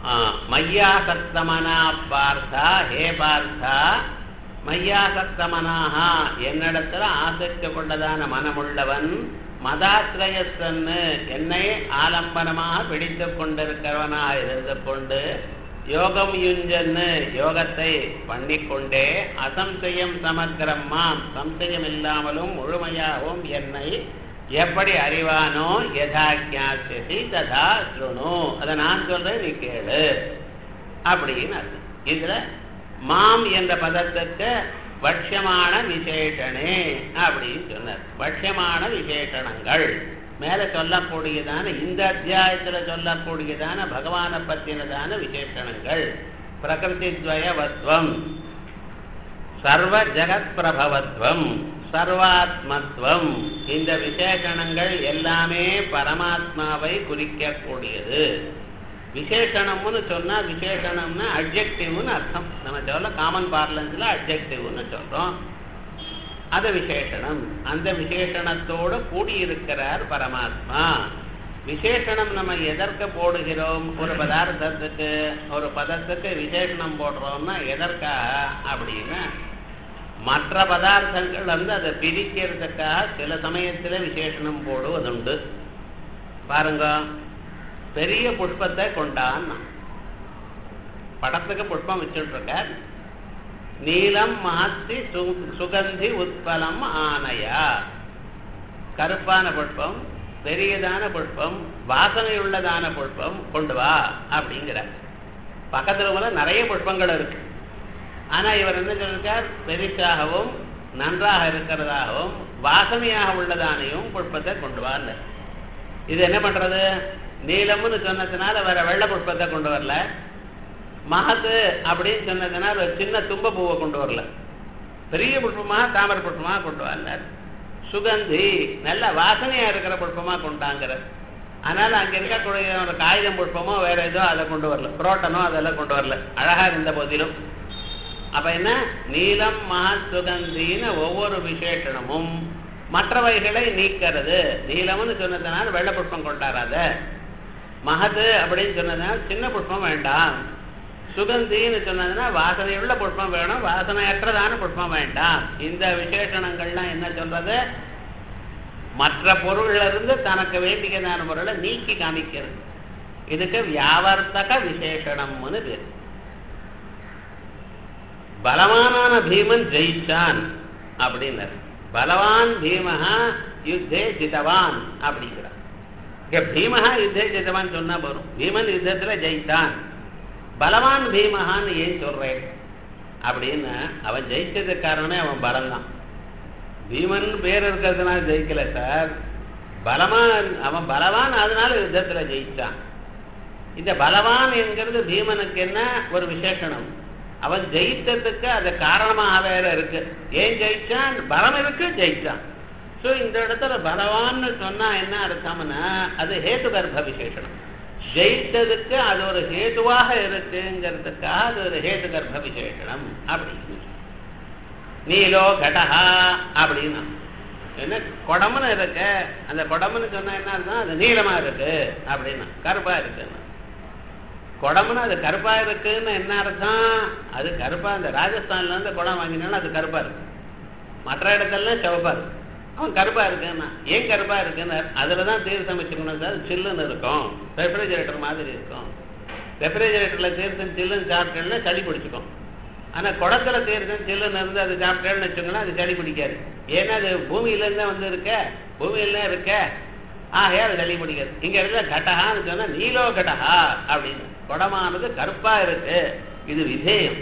மையாசக்தமனா பார்த்தா ஹே பார்த்தா மையாசக்தமனாக என்னிடத்துல ஆசக்தி கொண்டதான மனமுள்ளவன் மதாத்ரயஸ்தன்னு என்னை ஆலம்பனமாக பிடித்து கொண்டிருக்கிறவனாக இருந்து கொண்டு யோகம் யுஞ்சன்னு யோகத்தை பண்ணிக்கொண்டே அசம்சயம் சமக்கிரம் மாம் சம்சயம் இல்லாமலும் முழுமையாகவும் என்னை எப்படி அறிவானோ யதா ஜாசியசி ததா ஸ்ருணு அதை நான் சொல்றேன் நீ கேளு அப்படின்னு அர்த்தம் இதுல மாம் என்ற பதத்துக்கு பட்சமான விசேஷனே அப்படின்னு சொன்னார் பட்சமான விசேஷணங்கள் மேல சொல்லக்கூடியதான இந்த அத்தியாயத்துல சொல்லக்கூடியதான பகவானை பத்தினதான விசேஷணங்கள் பிரகிருதி துவயவத்வம் சர்வ ஜெகத் பிரபவத்வம் சர்வாத்மத்வம் இந்த விசேஷணங்கள் எல்லாமே பரமாத்மாவை குறிக்கக்கூடியது விசேஷணம்னு சொன்னா விசேஷணம்னா அப்ஜெக்டிவ்னு அர்த்தம் நம்ம சொல்ல காமன் பார்லன்ஸ்ல அப்ஜெக்டிவ்னு சொல்றோம் அது விசேஷணம் அந்த விசேஷணத்தோடு கூடியிருக்கிறார் பரமாத்மா விசேஷணம் நம்ம எதற்கு போடுகிறோம் ஒரு பதார்த்தத்துக்கு ஒரு பதத்துக்கு விசேஷணம் போடுறோம்னா எதற்காக அப்படின்னா மற்ற பதார்த்தங்கள் வந்து அதை பிரிக்கிறதுக்காக சில சமயத்துல விசேஷணம் போடுவதுண்டு பாருங்க பெரிய புஷ்பத்தை கொண்டான் படத்துக்கு புஷ்பம் வச்சுட்டு இருக்கார் நீலம் மாத்தி சுகந்தி உத்பலம் ஆனையா கருப்பான புஷ்பம் பெரியதான புஷ்பம் வாசனையுள்ளதான புஷ்பம் கொண்டு வா அப்படிங்கிற பக்கத்துல போல நிறைய புஷ்பங்கள் இருக்கு ஆனா இவர் என்ன சொல்லிருக்கார் பெரிசாகவும் நன்றாக இருக்கிறதாகவும் வாசனையாக உள்ளதானையும் புஷ்பத்தை கொண்டு வரல இது என்ன பண்றது நீலம்னு சொன்னதுனால வேற வெள்ளை புஷ்பத்தை கொண்டு வரல மகத்து அப்படின்னு சொன்னதுனால ஒரு சின்ன தும்ப பூவை கொண்டு வரல பெரிய புஷ்பமாக தாமரை புஷ்பமாக கொண்டு வரல சுகந்தி நல்ல வாசனையா இருக்கிற புஷ்பமா கொண்டாங்கிற அதனால அங்க இருக்கக்கூடிய ஒரு காகிதம் புஷ்பமோ வேற ஏதோ அதை கொண்டு வரல புரோட்டனோ அதெல்லாம் கொண்டு வரல அழகா இருந்த போதிலும் அப்ப என்ன நீலம் மகத் சுகந்தின்னு ஒவ்வொரு விசேஷணமும் மற்றவைகளை நீக்கிறது நீலம்னு சொன்னதுனால வெள்ளை புஷ்பம் கொண்டாடாத மகது அப்படின்னு சொன்னதுனால சின்ன புஷ்பம் வேண்டாம் சுகந்தின்னு சொன்னதுன்னா வாசனையுள்ள புஷ்பம் வேணும் வாசனையற்றதான புஷ்பம் வேண்டாம் இந்த விசேஷணங்கள்லாம் என்ன சொல்றது மற்ற பொருள்ல இருந்து தனக்கு வேண்டியதான பொருளை நீக்கி காமிக்கிறது இதுக்கு வியாவர்த்தக விசேஷணம்னு பேர் பலவானான பீமன் ஜெயிச்சான் அப்படின்னாரு பலவான் பீமஹா யுத்தே ஜிதவான் அப்படிங்கிறார் பீமஹா யுத்தே ஜிதவான் சொன்னா போறோம் பீமன் யுத்தத்துல ஜெயித்தான் பலவான் பீமஹான்னு ஏன் சொல்றேன் அப்படின்னு அவன் ஜெயிச்சது காரணமே அவன் பலம்தான் பீமன் பேர் இருக்கிறதுனால ஜெயிக்கல சார் பலவான் அவன் பலவான் அதனால யுத்தத்துல ஜெயிச்சான் இந்த பலவான் என்கிறது பீமனுக்கு என்ன ஒரு விசேஷனம் அவன் ஜெயித்ததுக்கு அது காரணமாக வேற இருக்கு ஏன் ஜெயிச்சான் பலம் இருக்கு ஜெயிச்சான் ஸோ இந்த இடத்துல பலவான்னு சொன்னா என்ன அர்த்தம்னா அது ஹேத்து கர்ப்ப விசேஷனம் ஜெயித்ததுக்கு அது ஒரு ஹேதுவாக இருக்குங்கிறதுக்காக அது ஒரு ஹேத்து கர்ப்ப விசேஷனம் அப்படின்னு நீலோ கடஹா அப்படின்னா என்ன குடம்னு இருக்கு அந்த குடம்னு சொன்னா என்ன அர்த்தம் அது நீளமா இருக்கு அப்படின்னா கருப்பா இருக்குன்னு குடம்னு அது கருப்பா இருக்குன்னு என்ன அர்த்தம் அது கருப்பா இந்த ராஜஸ்தான்ல இருந்து குடம் வாங்கினாலும் அது கருப்பா இருக்கு மற்ற இடத்துலலாம் சிவப்பா இருக்கு அவன் கருப்பா இருக்குன்னா ஏன் கருப்பா இருக்குன்னு அதுலதான் தீர்த்தம் வச்சுக்கணும் சார் சில்லுன்னு இருக்கும் ரெஃப்ரிஜரேட்டர் மாதிரி இருக்கும் ரெஃப்ரிஜரேட்டர்ல தீர்த்தம் சில்லுன்னு சாப்பிட்டேன்னா சளி பிடிச்சிக்கும் ஆனா குடத்துல தீர்த்தம் சில்லுன்னு இருந்து அது சாப்பிட்டேன்னு வச்சுக்கோங்களேன் அது சளி பிடிக்காது ஏன்னா அது பூமியில இருந்தா வந்து இருக்க பூமியில இருக்க ஆகையா அது சளி பிடிக்காது இங்க இருக்க கடகான்னு சொன்னா நீலோ கடகா அப்படின்னு குடமானது கருப்பா இருக்கு இது விதேயம்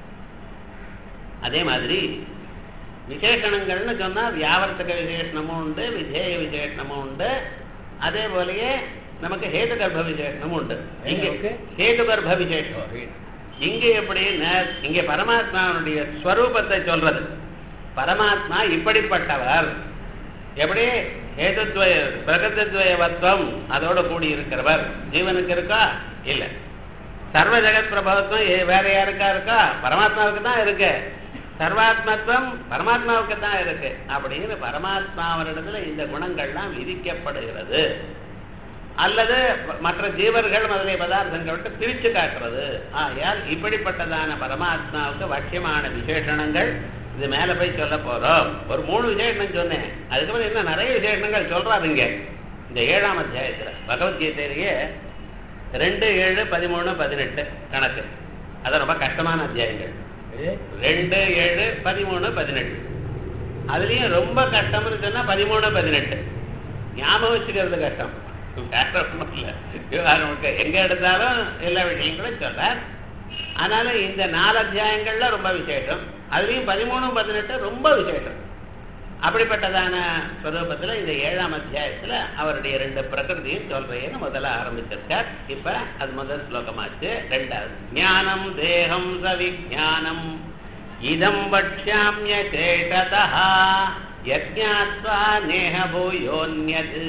அதே மாதிரி விசேஷணங்கள்னு சொன்னா வியாவர்த்தக விசேஷணமும் உண்டு விதேய விசேஷணமும் உண்டு அதே போலயே நமக்கு ஹேது கர்ப்ப விசேஷணமும் உண்டு இங்க ஹேது கர்ப்ப விசேஷம் இங்க எப்படின்னு இங்க பரமாத்மாவுடைய ஸ்வரூபத்தை சொல்றது பரமாத்மா இப்படிப்பட்டவர் எப்படி ஹேதுத்வய பிரகதத்வயவத்வம் அதோட கூடி இருக்கிறவர் ஜீவனுக்கு இருக்கா இல்ல சர்வ ஜெகத் பிரபவத்துவம் வேற யாருக்கா இருக்கா பரமாத்மாவுக்கு தான் இருக்கு சர்வாத்மத்துவம் பரமாத்மாவுக்கு தான் இருக்கு அப்படின்னு பரமாத்மாவனிடத்துல இந்த குணங்கள்லாம் விதிக்கப்படுகிறது அல்லது மற்ற ஜீவர்கள் முதலிய பதார்த்தங்களை விட்டு பிரிச்சு காட்டுறது ஆகையால் இப்படிப்பட்டதான பரமாத்மாவுக்கு வட்சியமான விசேஷணங்கள் இது மேல போய் சொல்ல போறோம் ஒரு மூணு விசேஷணம் சொன்னேன் அதுக்கப்புறம் இன்னும் நிறைய விசேஷணங்கள் சொல்றாருங்க இந்த ஏழாம் அத்தியாயத்துல பகவத்கீதையிலேயே ரெண்டு ஏழு பதிமூணு பதினெட்டு கணக்கு அது ரொம்ப கஷ்டமான அத்தியாயங்கள் ரெண்டு ஏழு பதிமூணு பதினெட்டு அதுலயும் ரொம்ப கஷ்டம்னு சொன்னா பதிமூணு பதினெட்டு ஞாபகம் வச்சுக்கிறது கஷ்டம் வேற ஒண்ணும் இல்ல விவகாரம் முழுக்க. எங்க எடுத்தாலும் எல்லா விஷயங்களும் சொல்றார் ஆனாலும் இந்த நாலு அத்தியாயங்கள்ல ரொம்ப விசேஷம் அதுலயும் பதிமூணு பதினெட்டு ரொம்ப விசேஷம் அப்படிப்பட்டதான ஸ்வரூபத்துல இந்த ஏழாம் அத்தியாயத்துல அவருடைய ரெண்டு பிரகிருதியும் சொல்றேன்னு முதல்ல ஆரம்பிச்சிருக்கார் இப்ப அது முதல் ஸ்லோகமாச்சு ரெண்டாவது ஞானம் தேகம் சவிஜானம் இதம் வக்ஷாமிய சேஷதா யஜ்ஞாத்வா நேஹ பூயோன்யத்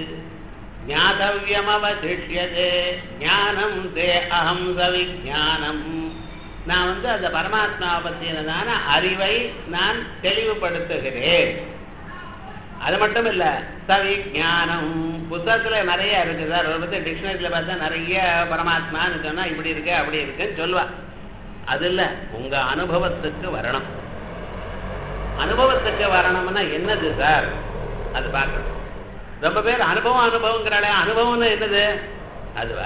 ஞாதவியமவசிஷ்யதே ஞானம் தே அகம் சவிஜானம் நான் வந்து அந்த பரமாத்மாவை பற்றினதான அறிவை நான் தெளிவுபடுத்துகிறேன் அது மட்டும் இல்ல சவிஜானம் புத்தகத்துல நிறைய இருக்கு சார் ஒரு பத்தி டிக்ஷனரியில பார்த்தா நிறைய பரமாத்மான்னு சொன்னா இப்படி இருக்கு அப்படி இருக்குன்னு சொல்லுவா அது இல்ல உங்க அனுபவத்துக்கு வரணும் அனுபவத்துக்கு வரணும்னா என்னது சார் அது பார்க்கணும் ரொம்ப பேர் அனுபவம் அனுபவங்கிறாளே அனுபவம்னு என்னது அதுவா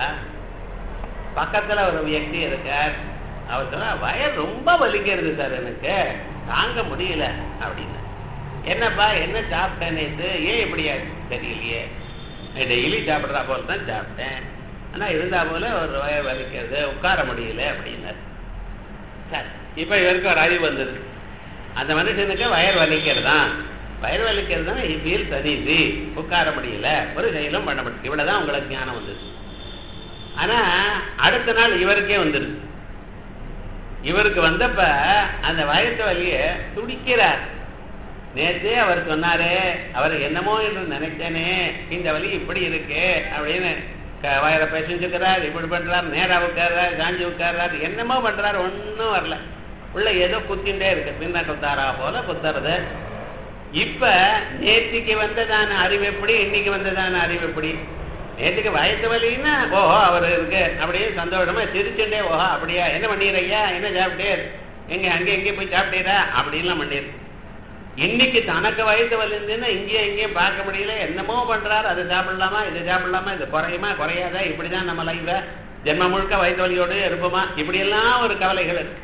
பக்கத்துல ஒரு வியக்தி இருக்கார் அவர் சொன்னா வயல் ரொம்ப வலிக்கிறது சார் எனக்கு தாங்க முடியல அப்படின்னு என்னப்பா என்ன சாப்பிட்டேன் நேற்று ஏன் இப்படியா தெரியலையே டெய்லி சாப்பிட்றா போல தான் சாப்பிட்டேன் ஆனா இருந்தா போல ஒரு வயல் வலிக்கிறது உட்கார முடியல அப்படின்னாரு சரி இப்ப இவருக்கு ஒரு அறிவு வந்தது அந்த மனுஷனுக்கு வயர் வலிக்கிறதா வயர் வலிக்கிறது தான் ஃபீல் சதீசி உட்கார முடியல ஒரு செயலும் பண்ண முடியும் இவ்வளவுதான் உங்களுக்கு ஞானம் வந்தது ஆனா அடுத்த நாள் இவருக்கே வந்துருது இவருக்கு வந்தப்ப அந்த வயசு வலிய துடிக்கிறார் நேற்றே அவர் சொன்னாரே அவர் என்னமோ என்று நினைச்சேனே இந்த வலி இப்படி இருக்கு அப்படின்னு க- வயரை பேசிச்சுக்கிறார் இப்படி பண்றார் நேரா உட்கார்றார் காஞ்சி உட்கார்றார் என்னமோ பண்றார் ஒண்ணும் வரல உள்ள ஏதோ குத்திண்டே இருக்கு பின்ன குத்தாரா போல குத்துறது இப்ப நேத்திக்கு வந்ததான அறிவு எப்படி இன்னைக்கு வந்ததான அறிவு எப்படி நேத்துக்கு வயசு வலின்னா ஓஹோ அவர் இருக்கு அப்படியே சந்தோஷமா சிரிச்சுட்டே ஓஹோ அப்படியா என்ன பண்ணிடுறையா என்ன சாப்பிட்டே எங்க அங்கே எங்கே போய் சாப்பிட்டீரா அப்படின்லாம் பண்ணிரு இன்னைக்கு தனக்கு வயசு வலிருந்துன்னா இங்கேயும் இங்கேயும் பார்க்க முடியல என்னமோ பண்றாரு அது சாப்பிடலாமா இது சாப்பிடலாமா இது குறையுமா குறையாதா இப்படிதான் நம்ம லைஃப்ல ஜென்ம முழுக்க வயசு வலியோடு இருப்போமா இப்படியெல்லாம் ஒரு கவலைகள் இருக்கு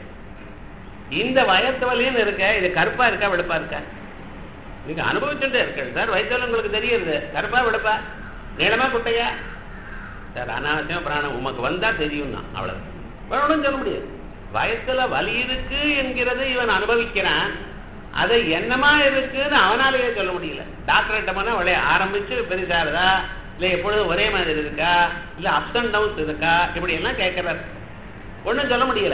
இந்த வயசு வலின்னு இருக்க இது கருப்பா இருக்கா வெளுப்பா இருக்கா நீங்க அனுபவிச்சுட்டே இருக்கு சார் வயசுல உங்களுக்கு தெரியுது கருப்பா வெளுப்பா நீளமா குட்டையா சார் அனாவசியம் பிராணம் உமக்கு வந்தா தெரியும் தான் அவ்வளவு வேற ஒண்ணும் சொல்ல முடியாது வயசுல வலி இருக்கு என்கிறதை இவன் அனுபவிக்கிறான் அது என்னமா இருக்குன்னு அவனாலேயே சொல்ல முடியல டாக்டர்கிட்ட போனா அவளை ஆரம்பிச்சு பெரிசாருதா இல்ல எப்பொழுதும் ஒரே மாதிரி இருக்கா இல்ல அப்ஸ் அண்ட் டவுன்ஸ் இருக்கா இப்படி எல்லாம் கேட்கிறார் ஒண்ணும் சொல்ல முடியல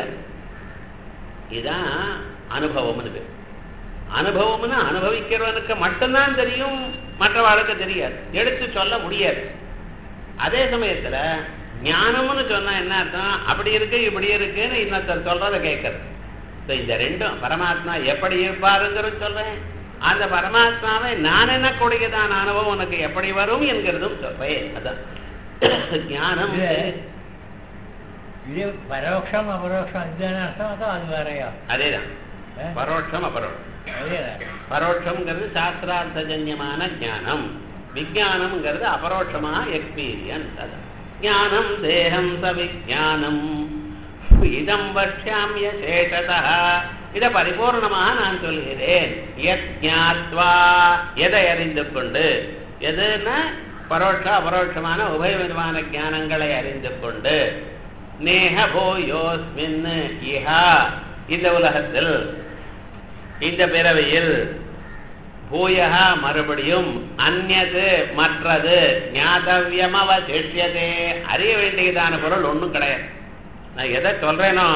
இதுதான் அனுபவம்னு பேர் அனுபவம்னு அனுபவிக்கிறவனுக்கு மட்டும்தான் தெரியும் மற்றவாளுக்கு தெரியாது எடுத்து சொல்ல முடியாது அதே சமயத்துல ஞானம்னு சொன்னா என்ன அர்த்தம் அப்படி இருக்கு இப்படி இருக்குன்னு இன்னொருத்தர் சொல்றதை கேட்கறது So, இந்த ரெண்டும் பரமாத்மா எப்படி இருப்பாருங்கிறது சொல்றேன் அந்த பரமாத்மாவை நான் என்ன கூடியதான அனுபவம் உனக்கு எப்படி வரும் என்கிறதும் சொல்றேன் அதான் ஞானம் இது இது பரோட்சம் அபரோக்ஷம் இதுதானே அர்த்தம் அதோ அது வேறையா அதேதான் ஆ? பரோட்சம் அபரோட்சம் அதேதான் பரோட்சம்ங்கிறது சாஸ்திரார்த்தஜன்யமான ஞானம் விஜயானம்ங்கிறது அபரோட்சமான எக்ஸ்பீரியன்ஸ் அது ஞானம் தேகம் ச விஜானம் இதம் வட்சாமிய சேஷதா இதை பரிபூர்ணமாக நான் சொல்கிறேன் யத் ஞாத்வா எதை அறிந்து கொண்டு எதுன்னா பரோட்ச அபரோட்சமான உபயவிதமான ஞானங்களை அறிந்து கொண்டு நேஹ போயோஸ்மின் இஹா இந்த உலகத்தில் இந்த பிறவியில் பூயகா மறுபடியும் அந்நது மற்றது ஞாதவியம் அவசிஷ்யதே அறிய வேண்டியதான பொருள் ஒண்ணும் கிடையாது நான் எதை சொல்றேனோ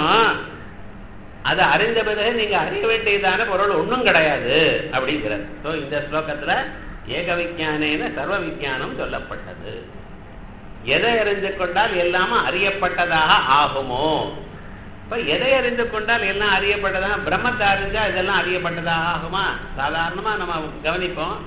அதை அறிந்த பிறகு நீங்க அறிய வேண்டியதான பொருள் ஒண்ணும் கிடையாது அப்படிங்கிறார் ஸோ இந்த ஸ்லோகத்துல ஏக விஞ்ஞானேன சர்வ விஞ்ஞானம் சொல்லப்பட்டது எதை அறிந்து கொண்டால் எல்லாமே அறியப்பட்டதாக ஆகுமோ இப்ப எதை அறிந்து கொண்டால் எல்லாம் அறியப்பட்டதா பிரம்மத்தை அறிஞ்சா இதெல்லாம் அறியப்பட்டதாக ஆகுமா சாதாரணமா நம்ம கவனிப்போம்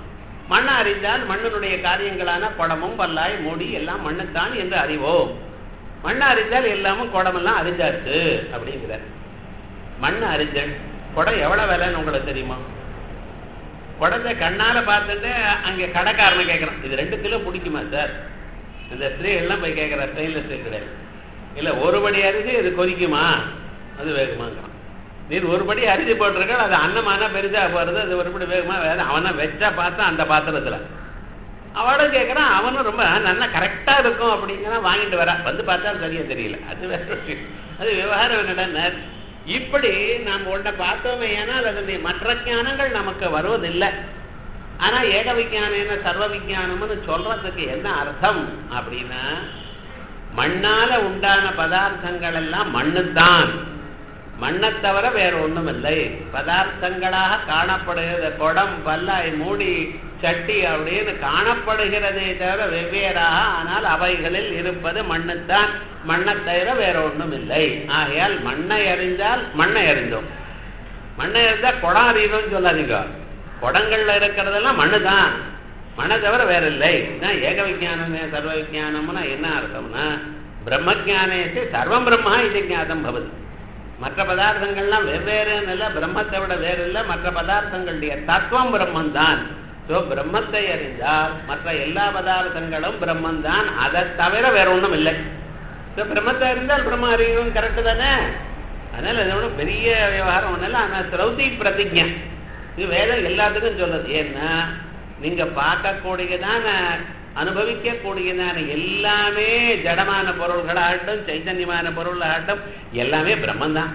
மண்ணை அறிந்தால் மண்ணினுடைய காரியங்களான குடமும் பல்லாய் மூடி எல்லாம் மண்ணுத்தான் என்று அறிவோம் மண்ணை அறிந்தால் எல்லாமும் குடமெல்லாம் அறிஞ்சாச்சு அப்படிங்கிறார் மண்ணை அறிஞ்சல் குடம் எவ்வளவு விலைன்னு உங்களுக்கு தெரியுமா குடத்தை கண்ணால பார்த்துட்டு அங்கே கடைக்காரனை கேட்குறான் இது ரெண்டு கிலோ பிடிக்குமா சார் இந்த ஸ்திரீகள்லாம் போய் கேட்குற ஸ்டெயின்லெஸ் ஸ்டீல் கிடையாது இல்லை ஒரு படி அரிசி இது கொதிக்குமா அது வேகுமாங்கிறான் நீர் ஒரு படி அரிசி போட்டிருக்க அது அன்னமான பெருசா போகிறது அது ஒரு படி வேகுமா வேறு அவனை வச்சா பார்த்தா அந்த பாத்திரத்தில் அவளும் கேட்குறான் அவனும் ரொம்ப நல்லா கரெக்டாக இருக்கும் அப்படிங்கிறான் வாங்கிட்டு வரா வந்து பார்த்தா சரியா தெரியல அது வேற விஷயம் அது விவகாரம் என்னடா இப்படி நாம் ஒன்றை பார்த்தோமே ஏனால் அதனுடைய மற்ற ஞானங்கள் நமக்கு வருவதில்லை ஆனா ஏக விஞ்ஞான சர்வ விஞ்ஞானம்னு சொல்றதுக்கு என்ன அர்த்தம் அப்படின்னா மண்ணால உண்டான பதார்த்தங்கள் எல்லாம் மண்ணுத்தான் மண்ணை தவிர வேற ஒண்ணும் இல்லை பதார்த்தங்களாக காணப்படுகிறது குடம் பல்லாய் மூடி சட்டி அப்படின்னு காணப்படுகிறதே தவிர வெவ்வேறாக ஆனால் அவைகளில் இருப்பது மண்ணுத்தான் மண்ணை தவிர வேற ஒண்ணும் இல்லை ஆகையால் மண்ணை அறிந்தால் மண்ணை அறிந்தோம் மண்ணை அறிந்தால் குடம் அறியணும்னு சொல்லாதீங்க குடங்கள்ல இருக்கிறதெல்லாம் மண்ணு தான் மண்ணை தவிர வேற இல்லை ஏக விஜானம் சர்வ விஜானம்னா என்ன அர்த்தம்னா பிரம்ம ஜானேசு சர்வம் பிரம்மா இது ஜாதம் பவதி மற்ற பதார்த்தங்கள்லாம் வெவ்வேறுன்னு இல்லை பிரம்மத்தை விட வேறு இல்லை மற்ற பதார்த்தங்களுடைய தத்துவம் பிரம்மன் தான் ஸோ பிரம்மத்தை அறிந்தால் மற்ற எல்லா பதார்த்தங்களும் பிரம்மன் தான் அதை தவிர வேற ஒன்றும் இல்லை ஸோ பிரம்மத்தை அறிந்தால் பிரம்ம அறியணும் கரெக்டு தானே அதனால இது ஒன்றும் பெரிய விவகாரம் ஒன்றும் இல்லை ஆனால் ஸ்ரௌதி பிரதிஜை இது வேதம் எல்லாத்துக்கும் சொல்லுது ஏன்னா நீங்க பார்க்கக்கூடியதான அனுபவிக்கக்கூடியதான எல்லாமே ஜடமான பொருள்களாகட்டும் சைத்தன்யமான பொருளாகட்டும் எல்லாமே பிரம்மந்தான்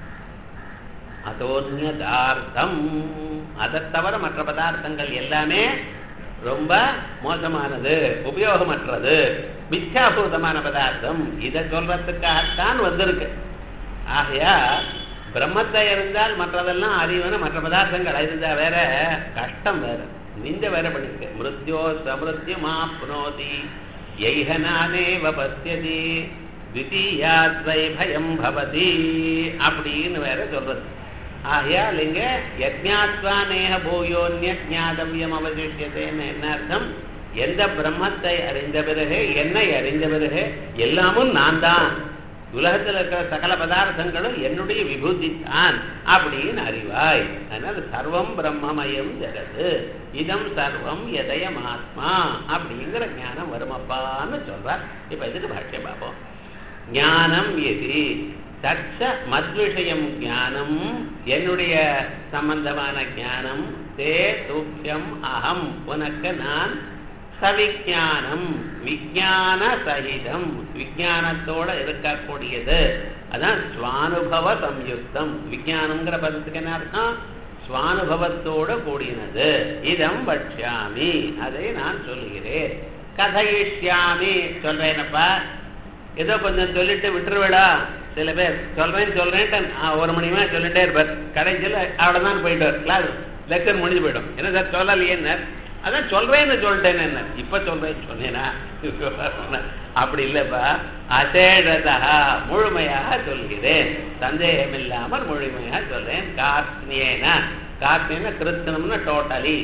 அதோன்யதார்த்தம் அதை தவிர மற்ற பதார்த்தங்கள் எல்லாமே ரொம்ப மோசமானது உபயோகமற்றது மித்யாபூதமான பதார்த்தம் இதை சொல்றதுக்காகத்தான் வந்திருக்கு ஆகையா பிரம்மத்தை இருந்தால் மற்றதெல்லாம் அறிவன மற்ற பதார்த்தங்கள் அறிந்தா வேற கஷ்டம் வேற நிந்த வேற பண்ணிருக்கு மிருத்யோ சமிருத்தியமாப்னோதி எய்கனானேவ பசியதி த்விதீயாத்வை பயம் பவதி அப்படின்னு வேற சொல்றது ஆகையால் இங்க யஜ்ஞாத்வா நேக பூயோன்ய ஜாதவியம் அவசிஷியதேன்னு என்ன அர்த்தம் எந்த பிரம்மத்தை அறிந்த பிறகு என்னை அறிந்த பிறகு எல்லாமும் நான் தான் உலகத்தில் இருக்கிற சகல பதார்த்தங்களும் என்னுடைய விபூதி தான் அப்படின்னு அறிவாய் அதனால சர்வம் பிரம்மமயம் ஜெகது இதம் சர்வம் எதயம் ஆத்மா அப்படிங்கிற ஞானம் வருமப்பான்னு சொல்றார் இப்ப இதுக்கு பாஷ்யம் பார்ப்போம் ஞானம் எது தட்ச மத்விஷயம் ஞானம் என்னுடைய சம்பந்தமான ஞானம் தே தூக்கியம் அகம் உனக்கு நான் சவிஜானம் விஜான சகிதம் விஜானத்தோட இருக்கக்கூடியது அதான் சுவானுபவ சம்யுக்தம் விஜானம்ங்கிற பதத்துக்கு என்ன அர்த்தம் சுவானுபவத்தோட கூடினது இதம் பட்சாமி அதை நான் சொல்லுகிறேன் கதையிஷ்யாமி சொல்றேனப்பா ஏதோ கொஞ்சம் சொல்லிட்டு விட்டுருவேடா சில பேர் சொல்றேன் சொல்றேன் ஒரு மணி நேரம் சொல்லிட்டே இருப்பார் கடைசியில் அவ்வளோதான் போயிட்டு கிளாஸ் லெக்சர் முடிஞ்சு போயிடும் என்ன சார் சொல்லலையே அதான் சொல்றேன்னு சொல்லிட்டேன் என்ன இப்ப சொல்றேன்னு சொன்னேனா அப்படி இல்லப்பா அசேடதா முழுமையாக சொல்கிறேன் சந்தேகம் இல்லாமல் முழுமையாக சொல்றேன் காத்னியேன காத்னியன கிருத்தனம்னு டோட்டலி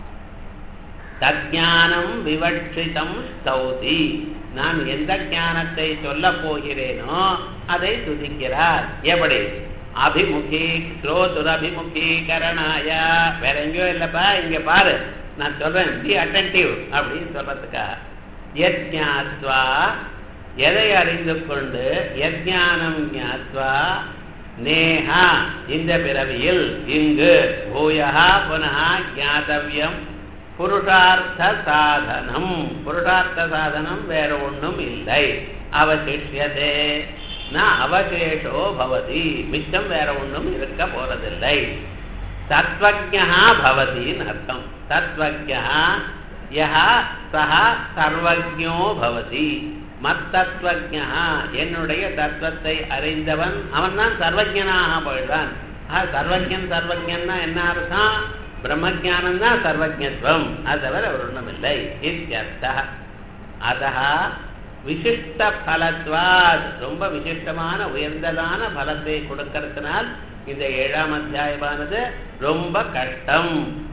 தஜானம் விவட்சிதம் ஸ்தௌதி நான் எந்த ஞானத்தை சொல்ல போகிறேனோ அதை துதிக்கிறார் எப்படி அபிமுகி ஸ்ரோதுர் அபிமுகீகரணாய வேற எங்கேயோ இல்லப்பா இங்க பாரு நான் சொல்றேன் பி அட்டன்டிவ் அப்படின்னு சொல்றதுக்கா யஜ்ஞாத்வா எதை அறிந்து கொண்டு யஜ்ஞானம் ஞாத்வா நேஹா இந்த பிறவியில் இங்கு பூயா புனः ஞாதவியம் புருஷார்த்த சாதனம் புருஷார்த்த சாதனம் வேற ஒன்றும் இல்லை அவசிஷ்யதே நான் அவசேஷோ பவதி மிச்சம் வேற ஒன்றும் இருக்க போறதில்லை தத்வஜா பவதின்னு அர்த்தம் தத்வஜா யா சஹா சர்வஜோ பவதி மத்தத்வஜா என்னுடைய தத்துவத்தை அறிந்தவன் அவன் தான் சர்வஜனாக போயிடுவான் சர்வஜன் சர்வஜன்னா என்ன அர்த்தம் பிரம்மஜானம் தான் சர்வஜத்துவம் அது தவிர ஒரு ஒன்றும் இல்லை இத்தியர்த்த அதா விசிஷ்ட பலத்வாத் ரொம்ப விசிஷ்டமான உயர்ந்ததான பலத்தை கொடுக்கறதுனால் இந்த ஏழாம் அத்தியாயமானது ரொம்ப கஷ்டம்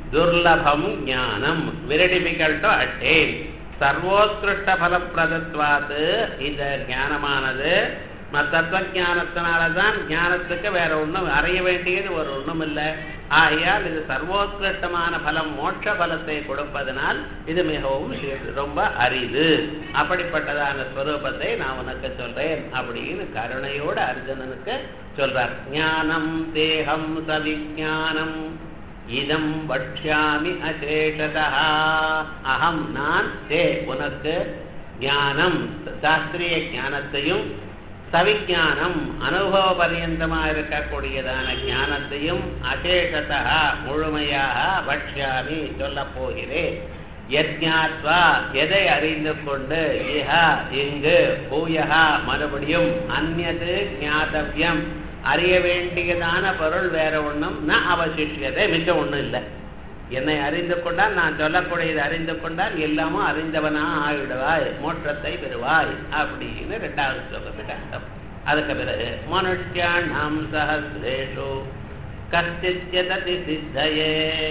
துர்லபம் ஞானம் வெரி டிஃபிகல்ட் டு அட்டெயின் சர்வோத்கிருஷ்ட பலப்பிரதத்வாத்து இந்த ஞானமானது தத்துவ ஞானத்தினால தான் ஞானத்துக்கு வேற ஒன்றும் அறிய வேண்டியது ஒரு ஒன்றும் இல்லை ஆகையால் இது சர்வோத்கிருஷ்டமான பலம் மோட்ச பலத்தை கொடுப்பதனால் இது மிகவும் சி- ரொம்ப அரிது அப்படிப்பட்டதான ஸ்வரூபத்தை நான் உனக்கு சொல்றேன் அப்படின்னு கருணையோடு அர்ஜுனனுக்கு சொல்றார் ஞானம் தேகம் சவிஞானம் இதம் வட்சியாமி அசேஷதா அகம் நான் தே உனக்கு ஞானம் சாஸ்திரிய ஞானத்தையும் சவிஞானம் அனுபவ பரியந்தமாக இருக்கக்கூடியதான ஞானத்தையும் அசேஷதா முழுமையாக வட்சியாமி சொல்லப் போகிறேன் யஜ்ஞாத்வா எதை அறிந்து கொண்டு இஹா இங்கு பூயகா மறுபடியும் அந்நது ஞாதவியம் அறிய வேண்டியதான பொருள் வேற ஒண்ணும் ந அவசிஷியதே மிச்சம் ஒண்ணும் இல்லை என்னை அறிந்து கொண்டால் நான் சொல்லக்கூடியது அறிந்து கொண்டால் எல்லாமும் அறிந்தவனா ஆயிடுவாய் மோட்சத்தை பெறுவாய் அப்படின்னு ரெண்டாவது ஸ்லோகத்துக்கு அர்த்தம் அதுக்கு பிறகு மனுஷ்யாணாம் சஹசிரேஷு கஷ்டித்யததி சித்தயே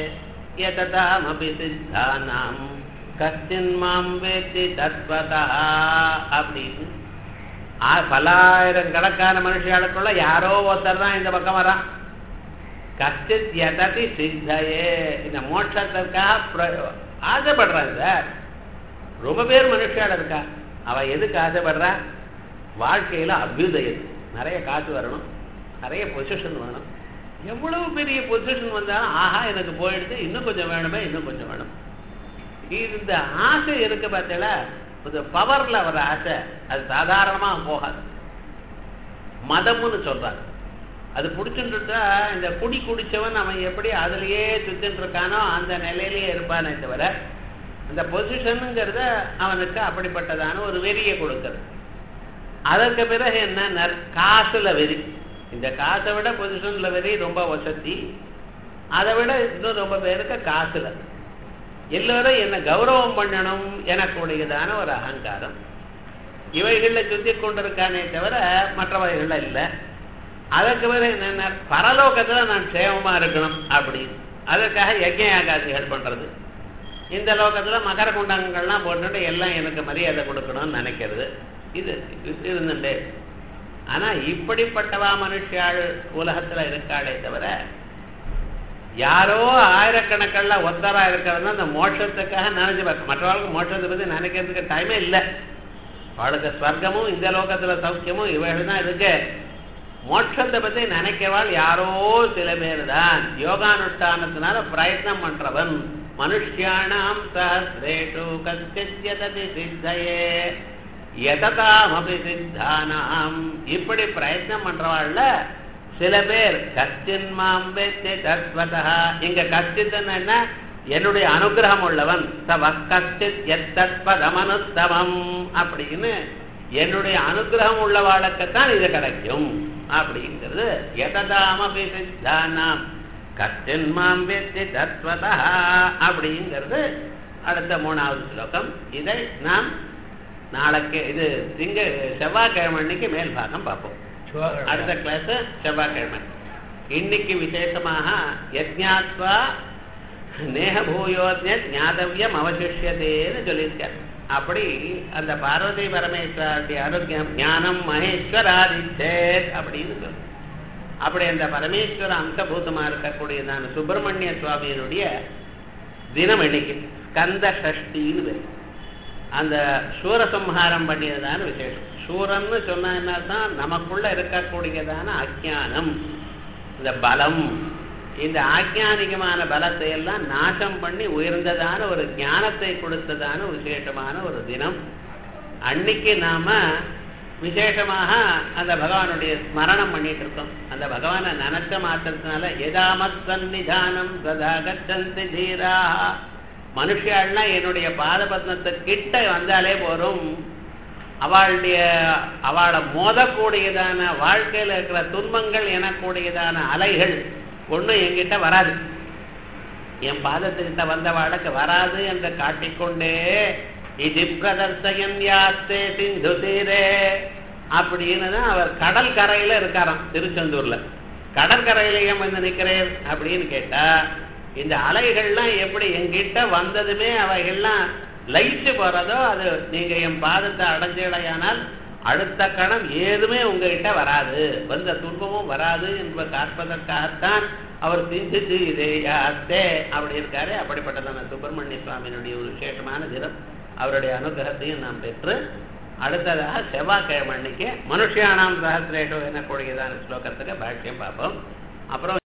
யததாமபி சித்தானாம் கஷ்டின் மாம் வேத்தி தத்வதா அப்படின்னு ஆ, பல்லாயிரக்கணக்கான மனுஷர்களுக்குள்ள யாரோ ஒருத்தர் தான் இந்த பக்கம் வரான் கஷ்டித் யததி சித்தையே இந்த மோட்சத்திற்காக பிர- ஆசைப்படுறான் சார் ரொம்ப பேர் மனுஷால இருக்கா அவ எதுக்கு ஆசைப்படுறா வாழ்க்கையில அபியுதயம் நிறைய காசு வரணும் நிறைய பொசிஷன் வேணும் எவ்வளவு பெரிய பொசிஷன் வந்தாலும் ஆஹா எனக்கு போயிடுது இன்னும் கொஞ்சம் வேணுமே இன்னும் கொஞ்சம் வேணும் இந்த ஆசை இருக்கு பார்த்தீங்களா இந்த பவர்ல வர ஆசை அது சாதாரணமா போகாது மதம்னு சொல்றாங்க அது பிடிச்சுட்டு இந்த குடி குடிச்சவன் அவன் எப்படி அதுலயே சுத்தின்னு இருக்கானோ அந்த நிலையிலேயே இருப்பானே தவிர அந்த பொசிஷனுங்கிறத அவனுக்கு அப்படிப்பட்டதான ஒரு வெறியை கொடுக்கிறது அதற்கு பிறகு என்ன காசுல வெறி இந்த காசை விட பொசிஷன்ல வெறி ரொம்ப வசதி அதை விட இன்னும் ரொம்ப பேருக்கு காசுல எல்லோரும் என்ன கௌரவம் பண்ணணும் எனக்கூடியதான ஒரு அகங்காரம் இவைகளில் சுத்தி கொண்டிருக்கானே தவிர மற்றவைகள்ல இல்லை அதற்கு பிறகு என்னென்ன பரலோகத்துல நான் சேவமா இருக்கணும் அப்படின்னு அதற்காக யஜ்ய யாகாசிகள் பண்றது இந்த லோகத்துல மகர குண்டங்கள்லாம் போட்டுட்டு எல்லாம் எனக்கு மரியாதை கொடுக்கணும்னு நினைக்கிறது இது இது இருந்துட்டே ஆனா இப்படிப்பட்டவா மனுஷியாள் உலகத்துல இருக்காளே தவிர யாரோ ஆயிரக்கணக்கில் ஒத்தரா இருக்கிறதுனா அந்த மோட்சத்துக்காக நினைச்சு பார்க்க மற்றவர்களுக்கு மோட்சத்தை பத்தி நினைக்கிறதுக்கு டைமே இல்லை அவளுக்கு ஸ்வர்க்கமும் இந்த லோகத்துல சௌக்கியமும் இவைகள் தான் இருக்கு மோட்சத்தை பத்தி நினைக்கவாள் யாரோ சில பேர் தான் யோகானுஷ்டானத்தினால பிரயத்னம் பண்றவன் மனுஷ்யானாம் சஹசிரேஷு கச்சித்யததி சித்தையே எததாமபி சித்தானாம் இப்படி பிரயத்னம் பண்றவாள்ல சில பேர் கஷ்டின் மாம் வெத்தி தத்வதா இங்க கஷ்டித்தன் என்ன என்னுடைய அனுகிரகம் உள்ளவன் சவ கஷ்டித் எத்தத்வதமனுத்தமம் அப்படின்னு என்னுடைய அனுகிரகம் உள்ளவாளுக்குத்தான் இது கிடைக்கும் அப்படிங்கிறது எததாமபி சித்தானாம் கஷ்டின் மாம் வெத்தி தத்வதா அப்படிங்கிறது அடுத்த மூணாவது ஸ்லோகம் இதை நாம் நாளைக்கு இது திங்க செவ்வாய்க்கிழமை அன்னைக்கு மேல் பாகம் பார்ப்போம் அடுத்த கிளாஸ் செவ்வாய்க்கிழமை இன்னைக்கு விசேஷமாக யஜ்ஞாத்வா நேகபூயோஜ்ய ஞாதவியம் அவசிஷ்யதேன்னு சொல்லியிருக்கார் அப்படி அந்த பார்வதி பரமேஸ்வருடைய ஆரோக்கியம் ஞானம் மகேஸ்வராதிச்சேத் அப்படின்னு சொல்லு அப்படி அந்த பரமேஸ்வர அம்சபூதமா இருக்கக்கூடியதான சுப்பிரமணிய சுவாமியினுடைய தினம் இன்னைக்கு ஸ்கந்த ஷஷ்டின்னு பேர் அந்த சூரசம்ஹாரம் பண்ணியதான விசேஷம் சூரன்னு சொன்னா என்னதான் நமக்குள்ள இருக்கக்கூடியதான அஜானம் இந்த பலம் இந்த ஆஜானிகமான பலத்தை எல்லாம் நாசம் பண்ணி உயர்ந்ததான ஒரு ஞானத்தை கொடுத்ததான விசேஷமான ஒரு தினம் அன்னைக்கு நாம விசேஷமாக அந்த பகவானுடைய ஸ்மரணம் பண்ணிட்டு இருக்கோம் அந்த பகவானை நினைச்ச மாத்திரத்தினால எதாமத் சந்நிதானம் சதா கச்சந்தி தீரா மனுஷாள்னா என்னுடைய பாதபத்னத்தை கிட்ட வந்தாலே போறோம் அவளுடைய அவளை மோதக்கூடியதான வாழ்க்கையில இருக்கிற துன்பங்கள் எனக்கூடியதான அலைகள் ஒண்ணும் என்கிட்ட வராது என் பாதத்துக்கிட்ட வந்த வழக்கு வராது என்று காட்டிக்கொண்டே இது பிரதர்சயன் யாஸ்தே சிந்து தீரே அப்படின்னு தான் அவர் கடல் கரையில இருக்காராம் திருச்செந்தூர்ல கடற்கரையில ஏன் வந்து நிக்கிறேன் அப்படின்னு கேட்டா இந்த அலைகள்லாம் எப்படி என்கிட்ட வந்ததுமே அவைகள்லாம் லயிச்சு போறதோ அது நீங்க என் பாதத்தை அடைஞ்சலையானால் அடுத்த கணம் ஏதுமே உங்ககிட்ட வராது வந்த துன்பமும் வராது என்பதை காப்பதற்காகத்தான் அவர் சிந்தித்து இதேயாத்தே அப்படி இருக்காரு அப்படிப்பட்டதான சுப்பிரமணிய சுவாமியினுடைய ஒரு விசேஷமான தினம் அவருடைய அனுகிரகத்தையும் நாம் பெற்று அடுத்ததாக செவ்வாய்க்கிழமை அன்னைக்கு மனுஷியானாம் சஹசிரேஷோ எனக்கூடியதான ஸ்லோகத்துக்கு பாஷ்யம் பார்ப்போம் அப்புறம்